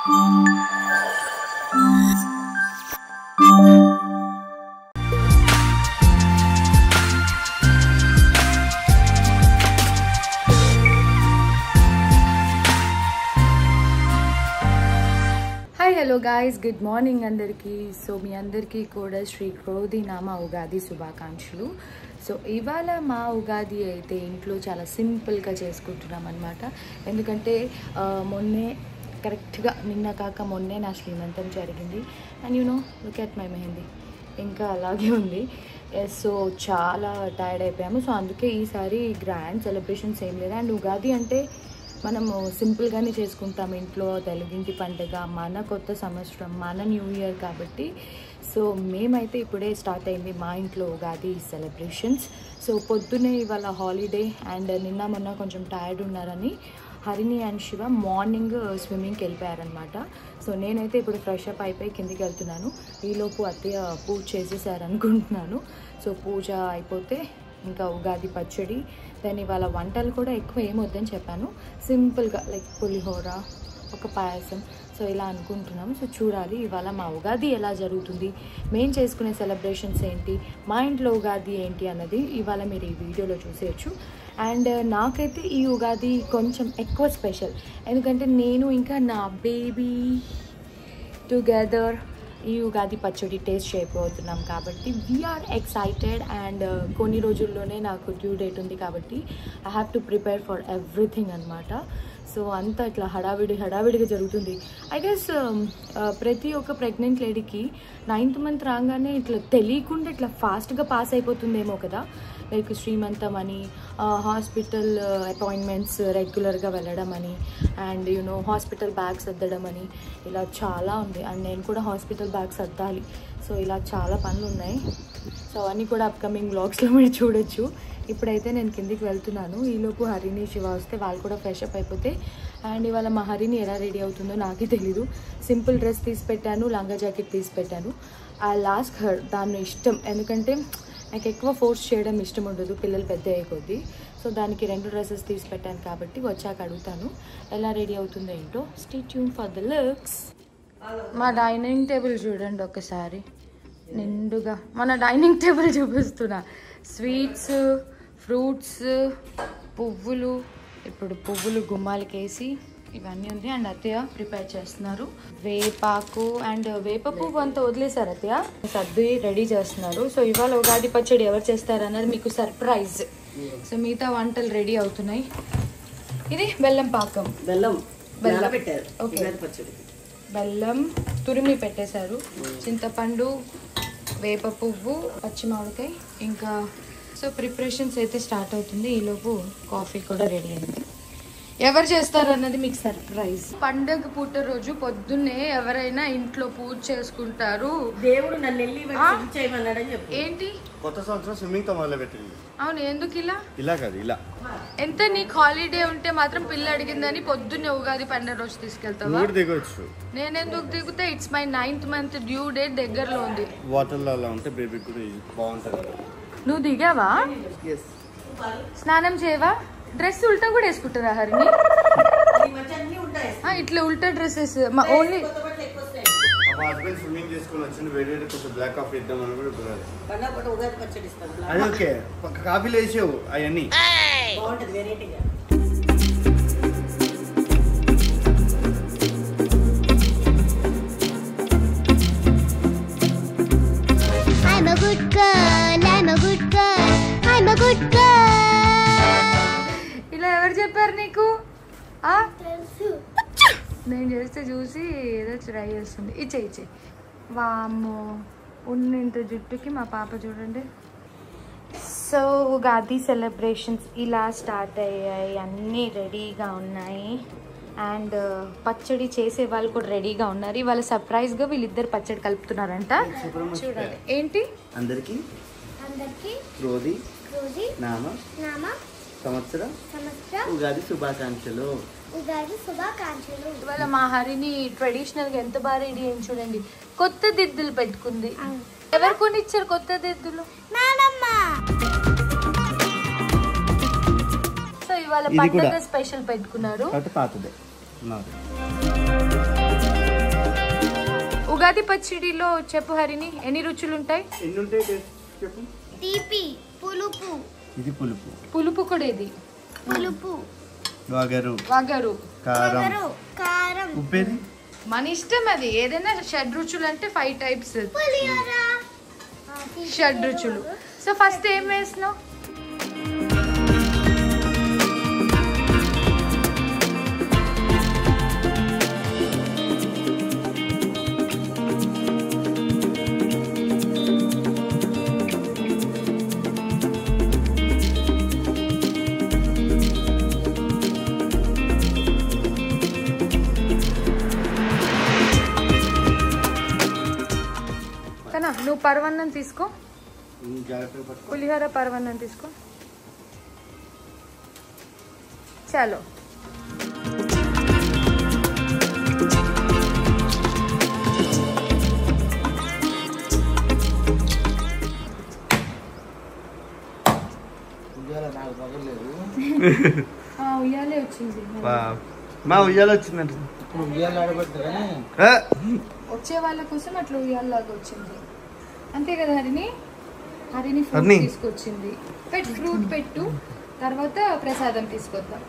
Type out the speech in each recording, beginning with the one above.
Hi hello guys good morning అందరికీ so మీ అందరికీ కూడా శ్రీ క్రోధి నామ ఉగాది శుభాకాంక్షలు సో ఇవాళ మా ఉగాది అయితే ఇంట్లో చాలా సింపుల్గా చేసుకుంటున్నాం అనమాట ఎందుకంటే ఆ, మొన్నే కరెక్ట్గా నిన్న కాక మొన్నే నా శ్రీమంతం జరిగింది and you know look at my mehndi ఇంకా అలాగే ఉంది ఎస్ సో చాలా టైర్డ్ అయిపోయాము సో అందుకే ఈసారి గ్రాండ్ సెలబ్రేషన్స్ ఏం లేదు అండ్ ఉగాది అంటే మనము సింపుల్గానే చేసుకుంటాం ఇంట్లో తెలుగింటి పండుగ మన కొత్త సంవత్సరం మన న్యూ ఇయర్ కాబట్టి సో మేమైతే ఇప్పుడే స్టార్ట్ అయింది మా ఇంట్లో ఉగాది సెలబ్రేషన్స్ సో పొద్దునే ఇవాళ హాలిడే అండ్ నిన్న మొన్న కొంచెం టైర్డ్ ఉన్నారని హరిణి అండ్ శివ మార్నింగ్ స్విమ్మింగ్కి వెళ్ళిపోయారనమాట సో నేనైతే ఇప్పుడు ఫ్రెష్ అప్ అయిపోయి కిందికి వెళ్తున్నాను ఈలోపు అత్తయ్య పూజ చేసేసారు అనుకుంటున్నాను సో పూజ అయిపోతే ఇంకా ఉగాది పచ్చడి దాని ఇవాళ వంటలు కూడా ఎక్కువ ఏమొద్దని చెప్పాను సింపుల్గా లైక్ పులిహోర ఒక పాయసం సో ఇలా అనుకుంటున్నాము సో చూడాలి ఇవాళ మా ఉగాది ఎలా జరుగుతుంది మేము చేసుకునే సెలబ్రేషన్స్ ఏంటి మా ఇంట్లో ఉగాది ఏంటి అన్నది ఇవాళ మీరు ఈ వీడియోలో చూసేయచ్చు అండ్ నాకైతే ఈ ఉగాది కొంచెం ఎక్కువ స్పెషల్ ఎందుకంటే నేను ఇంకా నా బేబీ టుగెదర్ ఈ ఉగాది పచ్చడి టేస్ట్ చేయబోతున్నాం కాబట్టి వీఆర్ ఎక్సైటెడ్ అండ్ కొన్ని రోజుల్లోనే నాకు డ్యూ డేట్ ఉంది కాబట్టి I have to prepare for everything అనమాట సో అంతా ఇట్లా హడావిడి హడావిడిగా జరుగుతుంది ఐ గెస్ ప్రతి ఒక్క ప్రెగ్నెంట్ లేడీకి నైన్త్ మంత్ రాగానే ఇట్లా తెలియకుండా ఇట్లా ఫాస్ట్గా పాస్ అయిపోతుందేమో కదా లైక్ శ్రీమంతం అని హాస్పిటల్ అపాయింట్మెంట్స్ రెగ్యులర్గా వెళ్ళడం అని అండ్ యూనో హాస్పిటల్ బ్యాగ్స్ సర్దడం అని ఇలా చాలా ఉంది అండ్ నేను కూడా హాస్పిటల్ బ్యాగ్స్ సర్దాలి సో ఇలా చాలా పనులు ఉన్నాయి సో అవన్నీ కూడా అప్కమింగ్ బ్లాగ్స్లో మీరు చూడొచ్చు ఇప్పుడైతే నేను కిందికి వెళ్తున్నాను ఈలోపు హరిని శివ వస్తే వాళ్ళు కూడా ఫ్రెష్ అప్ అయిపోతే అండ్ ఇవాళ మా హరిని ఎలా రెడీ అవుతుందో నాకే తెలీదు సింపుల్ డ్రెస్ తీసి పెట్టాను లంగా జాకెట్ తీసి పెట్టాను ఆ లాస్ట్ హర్ దాని ఇష్టం ఎందుకంటే నాకు ఎక్కువ ఫోర్స్ చేయడం ఇష్టం ఉండదు పిల్లలు పెద్ద అయ్యే కొద్దీ సో దానికి రెండు డ్రెస్సెస్ తీసి పెట్టాను కాబట్టి వచ్చాక అడుగుతాను ఎలా రెడీ అవుతుందో ఏంటో stay tuned for the looks మా డైనింగ్ టేబుల్ చూడండి ఒకసారి నిండుగా మన డైనింగ్ టేబుల్ చూపిస్తున్నా స్వీట్స్ ఫ్రూట్స్ పువ్వులు ఇప్పుడు పువ్వులు గుమ్మాలకేసి ఇవన్నీ ఉంది అండ్ అత్తయ్య ప్రిపేర్ చేస్తున్నారు వేపాకు అండ్ వేప పువ్వు అంతా వదిలేశారు అత్తయ్య సర్ది రెడీ చేస్తున్నారు సో ఇవాళ ఉగాది పచ్చడి ఎవరు చేస్తారు అన్నది మీకు సర్ప్రైజ్ సో మిగతా వంటలు రెడీ అవుతున్నాయి ఇది బెల్లం పాకం బెల్లం బెల్లం. నానబెట్టారు ఓకే. ఉగాది పచ్చడి బెల్లం తురిమి పెట్టేశారు చింతపండు వేప పువ్వు పచ్చి మామిడికాయ ఇంకా సో ప్రిపరేషన్స్ అయితే స్టార్ట్ అవుతుంది ఈలోపు కాఫీ కూడా రెడీ అయింది ఎవరు చేస్తారు అన్నది మీకు సర్ప్రైజ్ పండగ పూట రోజు పొద్దున్నే ఎవరైనా ఇంట్లో పూజ చేసుకుంటారు దేవుడు నన్ను వెళ్ళి ఆ? చేయమన్నాడని చెప్పు ఏంటి కొత్త సంవత్సరం స్విమ్మింగ్ తో మొదలు పెట్టింది అవును ఎందుకు ఇలా ఇలా కాదు ఇలా ఎంత నీకు హాలిడే ఉంటే మాత్రం పిల్ల అడిగిందని పొద్దున్నే ఉగాది పండుగ రోజు తీసుకెళ్తావా నువ్వు దిగొచ్చు నేను ఎందుకు దిగుతా it's my ninth month due date దగ్గరలో ఉంది వాటర్ లో అలా ఉంటే బేబీకి కూడా ఇది బాగుంటది నువ్వు దిగావా స్నానం చేయవా డ్రెస్ ఉల్టా కూడా వేసుకుంటారా హరిని ఈ మధ్య అన్ని ఉంటాయి ఆ, ఇట్లా ఉల్టా డ్రెస్సెస్ మా ఓన్లీ కొత్త బట్టలు ఎక్కువ వస్తాయి మా హస్బెండ్ స్విమ్మింగ్ చేసుకుని వచ్చింది వేడి వేడి కొంచెం బ్లాక్ కాఫీ ఇద్దామని కూడా ఇప్పుడు పండగ పూట ఉగాది పచ్చడి ఇస్తాను అది ఓకే పక్క కాఫీలు వేసావు అవన్నీ బాగుంటది వెరైటీగా I'm a good girl, I'm a good girl, I'm a good girl. ఇలా ఎవరు చెప్పారు నీకు ఆ? నేను చేస్తే చూసి ఏదో ట్రై చేస్తుంది ఇచ్చే ఇచ్చే వామ్మో ఉన్నంత జుట్టుకి మా పాప చూడండి సో ఉగాది సెలబ్రేషన్స్ ఇలా స్టార్ట్ అయ్యాయి అన్నీ రెడీగా ఉన్నాయి అండ్ పచ్చడి చేసే వాళ్ళు కూడా రెడీగా ఉన్నారు ఇవాళ సర్ప్రైజ్గా వీళ్ళిద్దరు పచ్చడి కలుపుతున్నారంట చూడాలి ఏంటి అందరికి అందరికీ రోజు రోజు నామ నామ సంవత్సర సంవత్సరం ఉగాది శుభాకాంక్షలు ఉగాది శుభాకాంక్షలు ఇవాళ మా హరిని ట్రెడిషనల్ గా ఎంత బాగా రెడీ అయింది చూడండి కొత్త దిద్దులు పెట్టుకుంది ఎవరు కొనిచ్చారు కొత్త దిద్దులు నానమ్మ సో ఇవాళ ఇది కూడా. పండగ స్పెషల్ పెట్టుకున్నారు కాబట్టి పాతదే నాది ఉగాది పచ్చడిలో చెప్పు హరిని ఎన్ని రుచులు ఉంటాయి ఎన్ని ఉంటాయి టేస్ట్ చెప్పు తీపి పులుపు ఇది పులుపు పులుపు కూడా ఇది పులుపు వగరు వగరు కారం వగరు, కారం ఉప్పేది మన ఇష్టం అది ఏదైనా షడ్ రుచులు అంటే ఫైవ్ టైప్స్ పులిహోర షడ్ రుచులు సో ఫస్ట్ ఏం వేసినావు కనా నువ్వు పరవన్నం తీసుకో జాగ్రత్తగా పట్టుకో పులిహోర పరవన్నం తీసుకో చాలో ఆ, ఉయ్యాలే వచ్చింది వా- మా ఉయ్యాల వచ్చిందంట ఆ! వచ్చే వాళ్ళ కోసం అట్లా ఉయ్యాలలాగా వచ్చింది అంతే కదా హరిని హరిని ఫ్రూట్ హరిని. తీసుకొచ్చింది పెట్టు ఫ్రూట్ పెట్టు తర్వాత ప్రసాదం తీసుకొద్దాం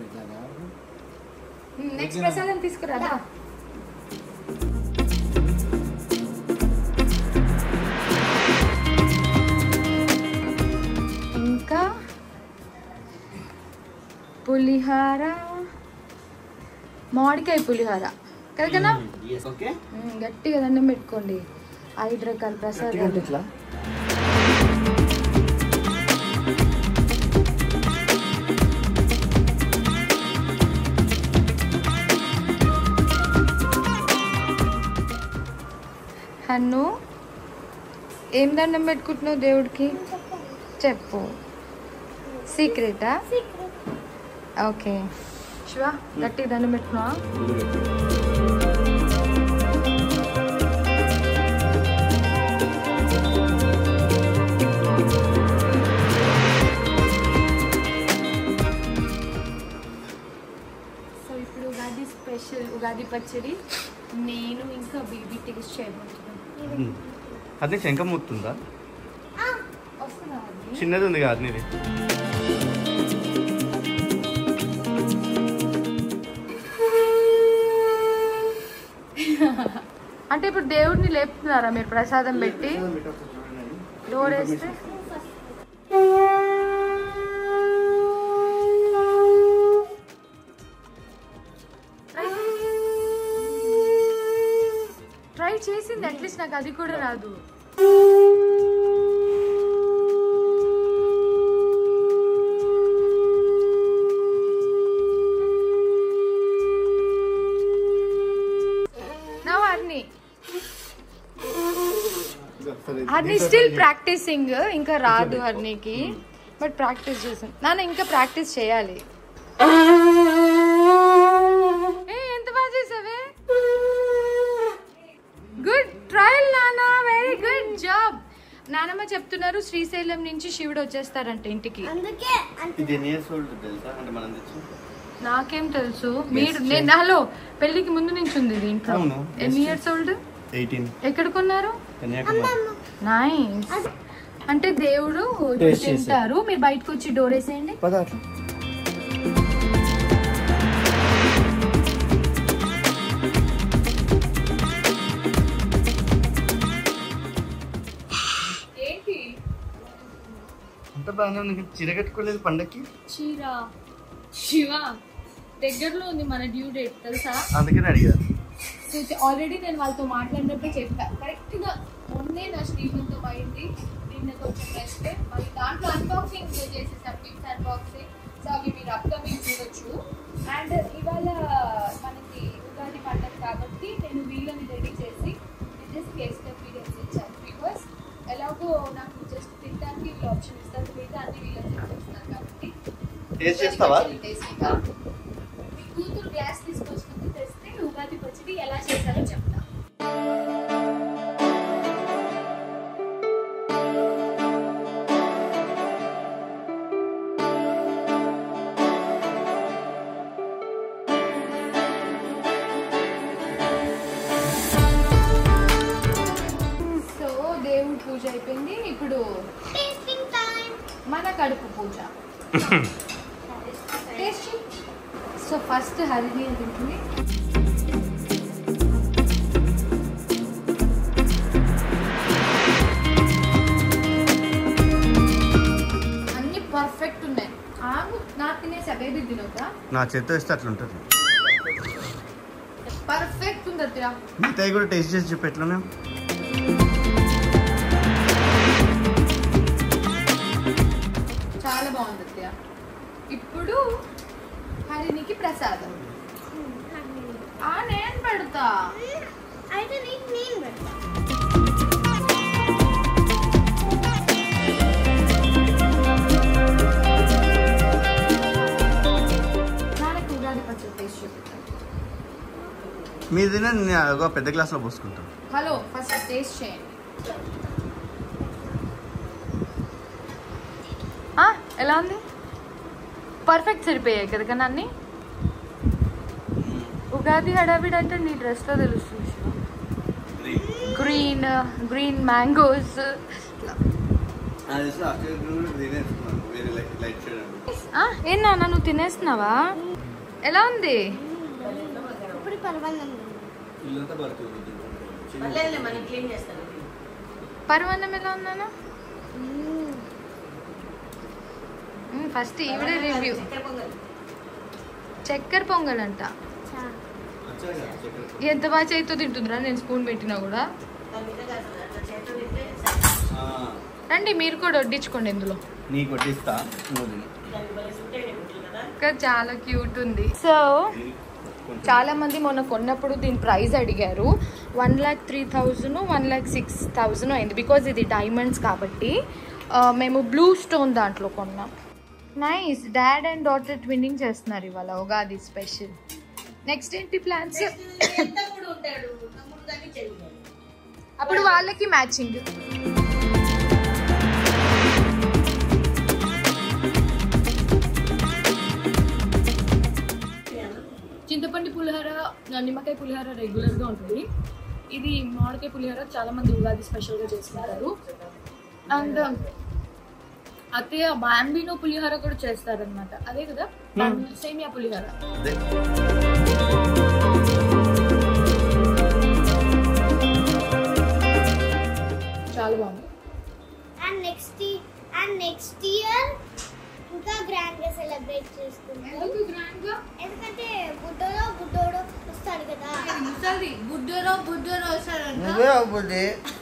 నెక్స్ట్ ప్రసాదం తీసుకురాదా ఇంకా పులిహార మామిడికాయ పులిహార కరెక్టేనా ఓకే మ్మ్, గట్టిగా దండం పెట్టుకోండి ఐదు రకాల ప్రసాదాలు ఇట్లా హన్ను ఏం దండం పెట్టుకుంటున్నావు దేవుడికి చెప్పు సీక్రెటా ఓకే శివ గట్టిగా దండం పెట్టుకున్నావా సో ఇప్పుడు ఉగాది స్పెషల్ ఉగాది పచ్చడి నేను ఇంకా బీబీ టేస్ట్ చేయబోతున్నాను అది శంఖం ముత్తుందా వస్తుందా అది? చిన్నది ఉంది కాదు నీది అంటే ఇప్పుడు దేవుడిని లేపుతున్నారా మీరు ప్రసాదం పెట్టి డోర్ వేస్తే ట్రై చేసింది అట్లీస్ట్ నాకు అది కూడా రాదు నా వారిని హర్ని స్టిల్ ప్రాక్టీసింగ్ ఇంకా రాదు హర్నికి బట్ ప్రాక్టీస్ చేసాం నాన్న ఇంకా ప్రాక్టీస్ చేయాలి ఏ, ఎంత బాగా చేసావే గుడ్ ట్రయల్ నాన్న వెరీ గుడ్ జాబ్ నానమ్మ చెప్తున్నారు శ్రీశైలం నుంచి శివుడు వచ్చేస్తారంట ఇంటికి అందుకే అంత ఇది ఎన్ని ఇయర్స్ ఓల్డ్ తెలుసా అంటే మనం తెచ్చు నాకేం తెలుసు మీరు నేను హలో పెళ్లికి ముందు నుంచి ఉంది ఇది ఇంట్లో అవును. ఎన్ని ఇయర్స్ ఓల్డ్ ఎయిటీన్ ఎక్కడ కొన్నారు కన్యాకుమారి నైస్ అంటే దేవుడు Taste చేశారు. తింటారు మీరు బయటకు వచ్చి డోర్ వేసేయండి పద అట్లా ఏంటి అంత బాగానే ఉంది చీర కట్టుకోలేదు పండక్కి చీర శివ దగ్గరలో ఉంది మన డ్యూ డేట్ తెలుసా అందుకని అడిగారు ఆల్రెడీ నేను వాళ్ళతో మాట్లాడినప్పుడు చెప్పా కరెక్ట్ గా మొన్నే నా శ్రీమంతో పోయింది నిన్న కొంచెం రెస్ట్ మళ్ళీ దాంట్లో అన్బాక్సింగ్ చేసేసాం గిఫ్ట్స్ అన్బాక్సింగ్ సో అవి మీరు అప్కమింగ్ చూడొచ్చు అండ్ ఇవాళ మనకి ఉగాది పండుగ కాబట్టి నేను వీళ్ళని రెడీ చేసి జస్ట్ కేస్ వీడియోస్ ఇచ్చాను బికాస్ ఎలాగో నాకు జస్ట్ తినడానికి వీళ్ళు ఆప్షన్ ఇస్తారు మిగతా అన్ని వీళ్ళని చేస్తారు కాబట్టి టేస్ట్ చేస్తావా టేస్టీగా. మీ కూతురు గ్లాస్ తీసుకొచ్చినప్పుడు తెస్తే ఉగాది పచ్చడి ఎలా చేశారో చెప్తా కడుపు పూజ టేస్ట్ సో ఫస్ట్ హరిని తింటుంది అన్ని పర్ఫెక్ట్ ఉన్నాయి ఆగు నా తినేసి అవేది తినొద్దా నా చేత్తో వేస్తే అట్లా ఉంటుంది పర్ఫెక్ట్ ఉంది అత్తయ్య మిగతాయి కూడా టేస్ట్ చేసి చెప్పు ఎట్లనే చాలా బాగుంది అత్తయ్య ఇప్పుడు హరినికి ప్రసాదం ఆ నేను పెడతా అయితే నీకు నేను పెడతా నాన్నకి ఉగాది పచ్చడి టేస్ట్ చూపిస్తాను మీరు తిన నేను ఒక పెద్ద గ్లాస్లో పోసుకుంటాను హలో ఫస్ట్ టేస్ట్ చేయండి ఆ, ఎలా ఉంది పర్ఫెక్ట్ సరిపోయాయి కదా కన్నా అన్ని ఉగాది హడావిడి అంటే నీ డ్రెస్లో తెలుస్తుంది గ్రీన్ గ్రీన్ మ్యాంగోస్ వేరే లైట్ చేయడానికి ఏం నాన్న నువ్వు తినేస్తున్నావా ఎలా ఉంది ఇప్పుడు పర్వాలేదు ఇల్లంతా పడుతుంది పర్లేదులే మనం క్లీన్ చేస్తాను పర్వన్నం ఎలా ఉందానా ఫస్ట్ ఈవిడే రివ్యూ చక్కెర పొంగల్ చక్కెర పొంగల్ అంట ఎంత బాగా చేతితో తింటుందిరా నేను స్పూన్ పెట్టినా కూడా దాని మీద కాదు అట్లా చేతితో తింటే రండి మీరు కూడా వడ్డించుకోండి ఇందులో నీ కొట్టిస్తా నువ్వు తిను దాన్ని భలే సుట్టే ఉంటుంది కదా ఇంకా చాలా క్యూట్ ఉంది సో చాలా మంది మొన్న కొన్నప్పుడు దీని ప్రైస్ అడిగారు one lakh three thousand one lakh six thousand అయింది బికాజ్ ఇది డైమండ్స్ కాబట్టి ఆ, మేము బ్లూ స్టోన్ దాంట్లో కొన్నాం nice dad and daughter twinning చేస్తున్నారు ఇవాళ ఉగాది స్పెషల్ నెక్స్ట్ ఏంటి ప్లాన్స్ ఎంత కూడా ఉంటాడు తమ్ముడు దాన్ని చెల్లి అప్పుడు వాళ్ళకి మ్యాచింగ్ చింతపండు పులిహోర నిమ్మకాయ పులిహోర రెగ్యులర్గా ఉంటుంది ఇది మామిడికాయ పులిహోర చాలా మంది ఉగాది స్పెషల్గా చేసుకుంటారు అండ్ అత్తయ్య బాంబినో పులిహోర కూడా చేస్తారనమాట అదే కదా సేమియా పులిహోర అదే చాలా బాగుంది and next and next year ఇంకా గ్రాండ్ గా సెలబ్రేట్ చేసుకుంటాం ఎందుకు గ్రాండ్గా ఎందుకంటే బుడ్డోడో బుడ్డోడో వస్తాడు కదా ముసలి బుడ్డరో బుడ్డరో వస్తాడంట నువ్వే అవ్వబోతే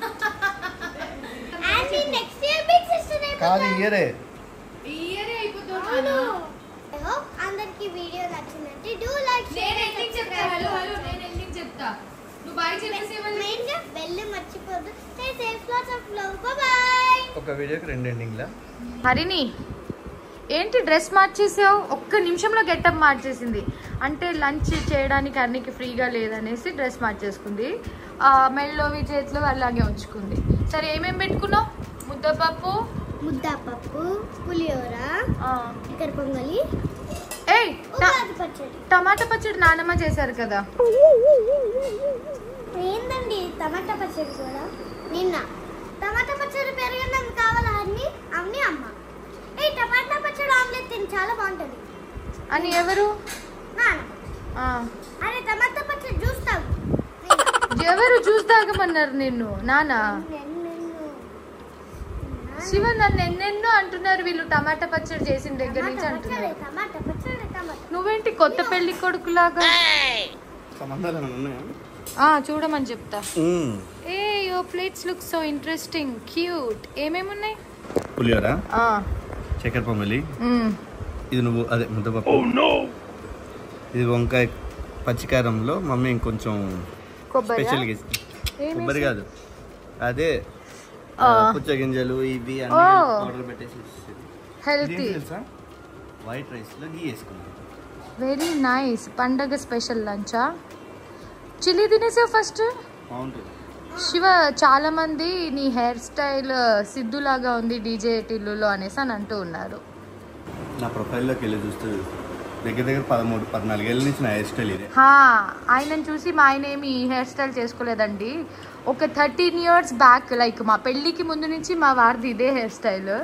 and next year big sister కాదు ఇయరే ఇయరే అయిపోతుంది అవును ఐ హోప్ అందరికి వీడియో నచ్చిందంటే డూ లైక్ నేను ఎండింగ్ చెప్తా హలో హలో నేను ఎండింగ్ చెప్తా నువ్వు బాయ్ చెప్పేసి మెయిన్ గా బెల్ మర్చిపోద్దు stay safe lots of love bye ఒక వీడియోకి రెండు ఎండింగ్లా హరిని ఏంటి డ్రెస్ మార్చేసావు ఒక్క నిమిషంలో గెటప్ మార్చేసింది అంటే లంచ్ చేయడానికి అన్నికి ఫ్రీగా లేదనేసి డ్రెస్ మార్చేసుకుంది ఆ, మెళ్ళోవి చేతిలో అలాగే ఉంచుకుంది సరే ఏమేమి పెట్టుకున్నావు ముద్దపప్పు ముద్దపప్పు పులిహోర ఆ. ఇక్కడ పొంగలి ఏయ్ ట- ఉగాది పచ్చడి టమాటా పచ్చడి నానమ్మ చేశారు కదా ఏందండి టమాటా పచ్చడి కూడా నిన్న టమాటా పచ్చడి పెరగడం కావాలా అన్ని అమ్మి అమ్మ ఏ టమాటా పచ్చడి ఆమ్లెట్ తిని చాలా బాగుంటుంది అని ఎవరు నాన్న ఆ. అరే టమాటా పచ్చడి జ్యూస్ తాగు ఎవరు జ్యూస్ తాగమన్నారు నిన్ను నానా నేను- నేను- శివ నన్ను ఎన్నెన్నో అంటున్నారు వీళ్ళు టమాటా పచ్చడి చేసిన దగ్గర నుంచి టమాటా పచ్చడి అంటున్నారు టమాటా పచ్చడి టమాటా నువ్వేంటి కొత్త పెళ్లి కొడుకులాగా సంబంధాలు ఏమైనా ఉన్నాయా ఆ చూడమని చెప్తా ఏ your plates look so interesting cute ఏమేమి ఉన్నాయి పులిహోర చక్కెర పొంగలి ఇది నువ్వు అదే ముద్దపప్పు ఇది వంకాయ పచ్చికారంలో మమ్మీ ఇంకొంచెం కొబ్బరి స్పెషల్గా ఇస్తుంది కొబ్బరి కాదు అదే ఆ. పుచ్చగింజలు ఇవి అన్ని ఓ. ఆర్డర్ పెట్టేసి ఇచ్చేది. హెల్తీ ఇదేంటి తెలుసా వైట్ రైస్ లో గీ వేసుకున్నాం వెరీ నైస్ పండగ స్పెషల్ లంచా చిల్లీ తినేసావు ఫస్ట్ బాగుంటుంది శివ చాలా మంది నీ హెయిర్ స్టైల్ సిద్ధులాగా ఉంది డీజే టిల్లులో అనేసి అని అంటూ ఉన్నారు నా ప్రొఫైల్లోకి వెళ్ళి చూస్తే దగ్గర దగ్గర పదమూడు పద్నాలుగేళ్ళ నుంచి నా హెయిర్ స్టైల్ ఇదే హా ఆయనను చూసి మా ఆయన ఏమి హెయిర్ స్టైల్ చేసుకోలేదండి ఒక థర్టీన్ ఇయర్స్ బ్యాక్ లైక్ మా పెళ్ళికి ముందు నుంచి మా వారిది ఇదే హెయిర్ స్టైల్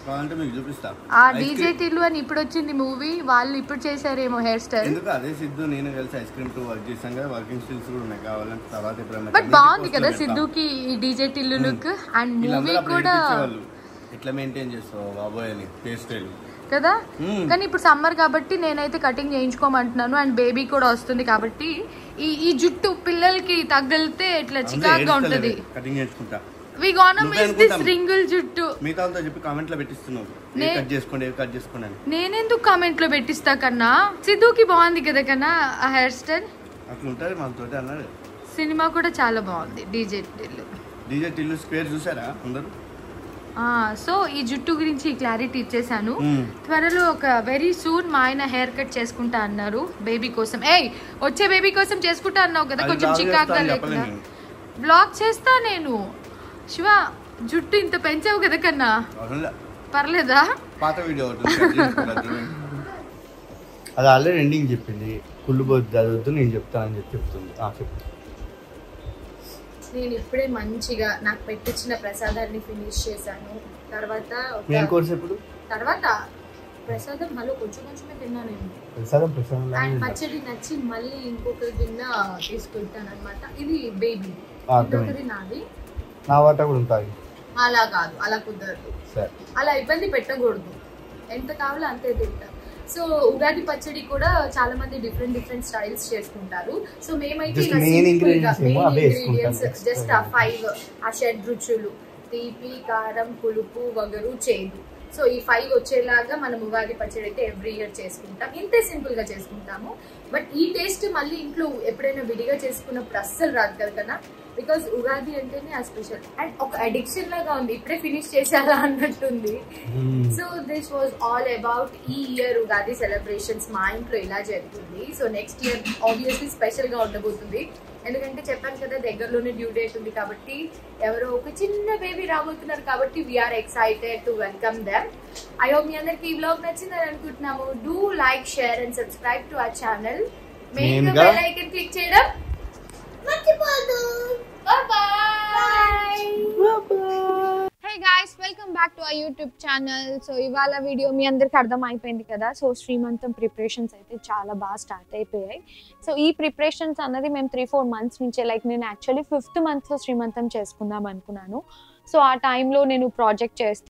కావాలంటే మీకు చూపిస్తా ఆ ఐస్ డీజే క్రీమ్- టిల్లు అని ఇప్పుడు వచ్చింది మూవీ వాళ్ళు ఇప్పుడు చేశారేమో హెయిర్ స్టైల్ ఎందుకు అదే సిద్ధు నేను కలిసి ఐస్ క్రీమ్ టూ వర్క్ చేసాం కదా వర్కింగ్ స్టిల్స్ కూడా ఉన్నాయి కావాలంటే తర్వాత ఎప్పుడైనా బట్ కమ్యూనిటీ బాగుంది పోస్ట్లో కదా పెడతా. సిద్ధుకి ఈ DJ Tillu look and movie వీళ్ళందరూ అప్పుడు కూడా ఏడిపించేవాళ్ళు. ఎట్లా మెయింటైన్ చేస్తావు బాబోయ్ అని హెయిర్ స్టైల్ కదా మ్మ్. కానీ ఇప్పుడు సమ్మర్ కాబట్టి నేనైతే కటింగ్ చేయించుకోమంటున్నాను అండ్ బేబీ కూడా వస్తుంది కాబట్టి ఈ ఈ జుట్టు పిల్లలకి తగిలితే ఇట్లా చికాగ్గా ఉంటది కటింగ్ చేసుకుంటా వి గోన నువ్వే మిస్ దిస్ అనుకుంటాం. రింగుల్ జుట్టు మిగతా వాళ్ళతో చెప్పి కామెంట్ లో పెట్టిస్తున్నావు ఏ నే- కట్ చేసుకోండి ఏ కట్ చేసుకోండి అని నేనెందుకు కామెంట్ లో పెట్టిస్తా కన్నా సిద్ధుకి బాగుంది కదా కన్నా ఆ హెయిర్ స్టైల్ అట్లా ఉంటుంది మనతోటి అన్నాడు సినిమా కూడా చాలా బాగుంది DJ Tillu DJ Tillu square చూసారా అందరూ సో ఈ జుట్టు గురించి క్లారిటీ ఇచ్చేసాను మ్మ్. త్వరలో ఒక వెరీ సూన్ మా ఆయన హెయిర్ కట్ చేసుకుంటా అన్నారు బేబీ కోసం ఏయ్ వచ్చే బేబీ కోసం చేసుకుంటా అన్నావు కదా అది కొంచెం బాగా చికాగ్గా చేస్తా అని లేకుండా చెప్పలే బ్లాక్ చేస్తా నేను శివ జుట్టు ఇంత పెంచావు కదా కన్నా అవునులే. పర్లేదా పాత వీడియో ఒకటి ఉంది, కట్ చేసుకుంటా చూడండి. అది ఆల్రెడీ ఎండింగ్ చెప్పింది కుళ్ళు పోద్ది అది వద్దు నేను చెప్తానని చెప్పి చెప్తుంది ఆ, చెప్పు నేను ఇప్పుడే మంచిగా నాకు పెట్టించిన ప్రసాదాన్ని ఫినిష్ చేశాను తర్వాత ఒక- మెయిన్ కోర్స్ ఎప్పుడు తర్వాత ప్రసాదం మళ్ళీ కొంచెం కొంచెమే తిన్నాను నేను ప్రసాదం ప్రసాదం లాగానే అండ్ ఉంది. పచ్చడి నచ్చి మళ్ళీ ఇంకొక గిన్నె తీసుకుంటాను అనమాట ఇది బేబీ ఆ, అర్థమైంది. ఇంకొకటి నాది నా వాటా కూడా ఉంటుంది అలా కాదు అలా కుదరదు సరే అలా ఇబ్బంది పెట్టకూడదు ఎంత కావాలో అంతే తింటాం సో ఉగాది పచ్చడి కూడా చాలా మంది డిఫరెంట్ డిఫరెంట్ స్టైల్స్ చేసుకుంటారు సో మేమైతే Just main ingredients ఏమో అవే ఇంగ్రీడియంట్స్ వేసుకుంటాం. జస్ట్ ఆ ఫైవ్ ఆ షడ్ రుచులు తీపి కారం పులుపు వగరు చేదు సో ఈ ఫైవ్ వచ్చేలాగా మనం ఉగాది పచ్చడి అయితే ఎవ్రీ ఇయర్ చేసుకుంటాం ఇంతే సింపుల్ గా చేసుకుంటాము బట్ ఈ టేస్ట్ మళ్ళీ ఇంట్లో ఎప్పుడైనా విడిగా చేసుకున్నప్పుడు అస్సలు రాదు కదా కన్నా బికాస్ ఉగాది అంటేనే ఆ స్పెషల్ అండ్ ఒక అడిక్షన్ లాగా ఉంది ఇప్పుడే ఫినిష్ చేసేలా అన్నట్టుంది so this was all about ఈ ఇయర్ ఉగాది సెలబ్రేషన్స్ మా ఇంట్లో ఇలా జరుగుతుంది so next year obviously special గా ఉండబోతుంది ఎందుకంటే చెప్పాను కదా దగ్గరలోనే డ్యూ డేట్ ఉంది కాబట్టి ఎవరో ఒక చిన్న బేబీ రాబోతున్నారు కాబట్టి we are excited to welcome them I hope మీ అందరికి ఈ బ్లాగ్ నచ్చిందని అనుకుంటున్నాము do like share and subscribe to our channel main Main గా- బెల్ ఐకన్ క్లిక్ చేయడం మర్చిపోదు bye hey guys welcome back to our YouTube channel so ఇవాళ video మీ అందరికి అర్థం అయిపోయింది కదా సో శ్రీమంతం ప్రిపరేషన్స్ అయితే చాలా బాగా స్టార్ట్ అయిపోయాయి సో ఈ ప్రిపరేషన్స్ అన్నది మేము త్రీ ఫోర్ మంత్స్ నుంచే లైక్ నేను యాక్చువల్లీ ఫిఫ్త్ మంత్లో శ్రీమంతం చేసుకుందాం అనుకున్నాను సో ఆ టైంలో నేను ప్రాజెక్ట్ చేస్తూ